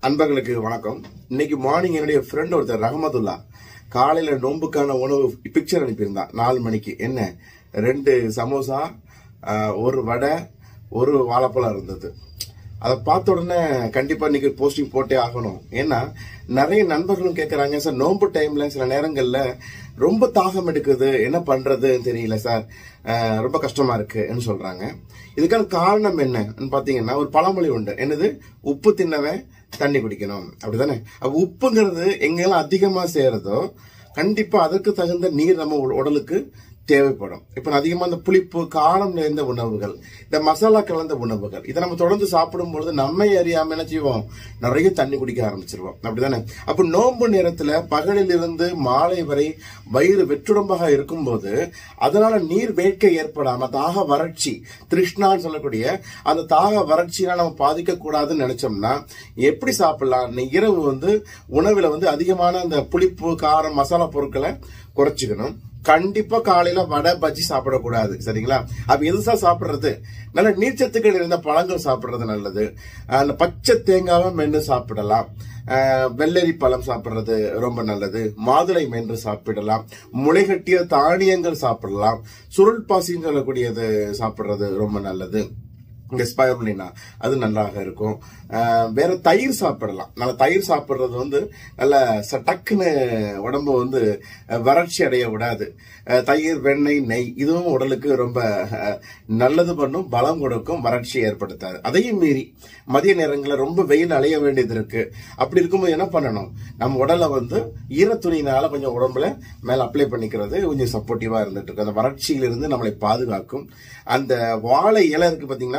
அன்பர்களுக்கு வணக்கம் இன்னைக்கு மார்னிங் என்னுடைய ஃப்ரெண்ட் ஒருத்தர் ரஹமதுல்லா காலையில நோன்புக்கான உணவு பிக்சர் அனுப்பியிருந்தான் நாலு மணிக்கு என்ன ரெண்டு சமோசா ஆஹ், ஒரு வடை ஒரு வாழைப்பழம் இருந்தது அதை பார்த்த உடனே கண்டிப்பா இன்னைக்கு போஸ்டிங் போட்டே ஆகணும் ஏன்னா நிறைய நண்பர்களும் கேட்கறாங்க சார் நோன்பு டைம்ல சில நேரங்கள்ல ரொம்ப தாகம் எடுக்குது என்ன பண்றதுன்னு தெரியல சார் அஹ், ரொம்ப கஷ்டமா இருக்குன்னு சொல்றாங்க இதுக்கான காரணம் என்னன்னு பாத்தீங்கன்னா ஒரு பழமொழி உண்டு என்னது உப்பு தின்னவன் தண்ணி குடிக்கணும் அப்படிதானே அப்ப உப்புங்கிறது எங்கெல்லாம் அதிகமா சேருதோ கண்டிப்பா அதற்கு தகுந்த நீர் நம்ம உட- உடலுக்கு தேவைப்படும் இப்ப அதிகமா இந்த புளிப்பு காரம் நிறைந்த உணவுகள் இந்த மசாலா கலந்த உணவுகள் இதை நம்ம தொடர்ந்து சாப்பிடும் பொழுது நம்மை அறியாம என்ன செய்வோம் நிறைய தண்ணி குடிக்க ஆரம்பிச்சிருவோம் அப்படிதானே அப்ப நோன்பு நேரத்துல பகலில் இருந்து மாலை வரை வயிறு வெற்றுடம்பாக இருக்கும்போது அதனால நீர் வேட்கை ஏற்படாம தாக வறட்சி திருஷ்ணான்னு சொல்லக்கூடிய அந்த தாக வறட்சியால நம்ம பாதிக்க கூடாதுன்னு நினைச்சோம்னா எப்படி சாப்பிடலாம் இன்னைக்கு இரவு வந்து உணவுல வந்து அதிகமான அந்த புளிப்பு காரம் மசாலா பொருட்களை குறைச்சிக்கணும் கண்டிப்பா காலையில வடை பஜ்ஜி சாப்பிடக்கூடாது சரிங்களா அப்ப எதுசா சாப்பிடுறது நல்ல நீர்ச்சத்துக்கள் இருந்த பழங்கள் சாப்பிடுறது நல்லது அந்த பச்சை தேங்காவை மென்று சாப்பிடலாம் அஹ், வெள்ளரி பழம் சாப்பிடுறது ரொம்ப நல்லது மாதுளை மென்று சாப்பிடலாம் முளைகட்டிய தானியங்கள் சாப்பிடலாம் சுருள் பாசின்னு சொல்லக்கூடியது சாப்பிடுறது ரொம்ப நல்லது இங்க ஸ்பைருலினா அது நல்லாக இருக்கும் அஹ் வேற தயிர் சாப்பிடலாம் நல்ல தயிர் சாப்பிடுறது வந்து நல்ல ச- டக்குன்னு உடம்பு வந்து அஹ், வறட்சி அடைய விடாது அஹ், தயிர் வெண்ணெய் நெய் இதுவும் உடலுக்கு ரொம்ப அஹ், நல்லது பண்ணும் பலம் கொடுக்கும் வறட்சி ஏற்படுத்தாது அதையும் மீறி மதிய நேரங்களில் ரொம்ப வெயில் அலைய வேண்டியது இருக்கு அப்படி இருக்கும்போது என்ன பண்ணணும் நம்ம உடலை வந்து ஈரத்துணியினால கொஞ்சம் உடம்புல மேல அப்ளை பண்ணிக்கிறது கொஞ்சம் சப்போர்ட்டிவா இருந்துட்டு இருக்கு அந்த வறட்சியிலிருந்து நம்மளை பாதுகாக்கும் அந்த வாழை இலை இருக்கு பாத்தீங்கன்னா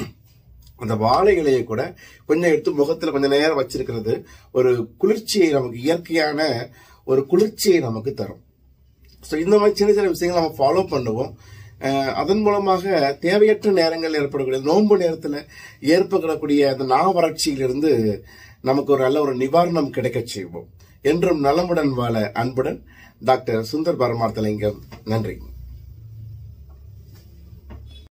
அந்த வாழை இலையை கூட கொஞ்சம் எடுத்து முகத்துல கொஞ்ச நேரம் வச்சிருக்கிறது ஒரு குளிர்ச்சியை நமக்கு இயற்கையான ஒரு குளிர்ச்சியை நமக்கு தரும் ஸோ இந்த மாதிரி சின்ன சின்ன விஷயங்களை நம்ம ஃபாலோ பண்ணுவோம் அஹ் அதன் மூலமாக தேவையற்ற நேரங்கள் ஏற்படக்கூடிய நோன்பு நேரத்தில் ஏற்படக்கூடிய அந்த நா வறட்சியிலிருந்து நமக்கு ஒரு நல்ல ஒரு நிவாரணம் கிடைக்க செய்வோம் என்றும் நலமுடன் வாழ அன்புடன் டாக்டர் சுந்தர் பரமார்த்தலிங்கம் நன்றி